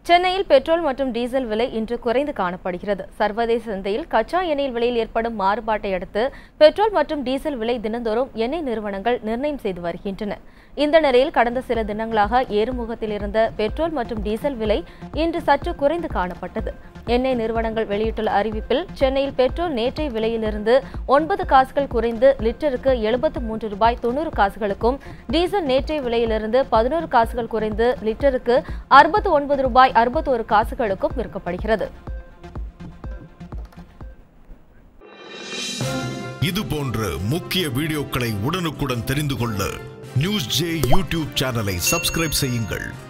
சென்னையில் பெட்ரோல் மற்றும் டீசல் விலை இன்று குறைந்து காணப்படுகிறது சர்வதேச சந்தையில் கச்சா எண்ணெய் விலையில் ஏற்படும் மாறுபாட்டை அடுத்து பெட்ரோல் மற்றும் டீசல் விலை தினந்தோறும் எண்ணெய் நிறுவனங்கள் நிர்ணயம் செய்து வருகின்றன இந்த நிலையில் கடந்த சில தினங்களாக ஏறுமுகத்தில் இருந்த பெட்ரோல் மற்றும் டீசல் விலை இன்று சற்று குறைந்து காணப்பட்டது எண்ணெய் நிறுவனங்கள் வெளியிட்டுள்ள அறிவிப்பில் சென்னையில் பெட்ரோல் நேற்றைய விலையிலிருந்து ஒன்பது காசுகள் குறைந்து லிட்டருக்கு எழுபத்து மூன்று ரூபாய் தொண்ணூறு காசுகளுக்கும் டீசல் நேற்றைய விலையிலிருந்து பதினோரு காசுகள் குறைந்து லிட்டருக்கு அறுபத்து ஒன்பது ரூபாய் அறுபத்தோரு காசுகளுக்கும் விற்கப்படுகிறது இது போன்ற முக்கிய வீடியோக்களை உடனுக்குடன் தெரிந்து கொள்ள நியூஸ் ஜே யூடியூப் சேனலை சப்ஸ்கிரைப் செய்யுங்கள்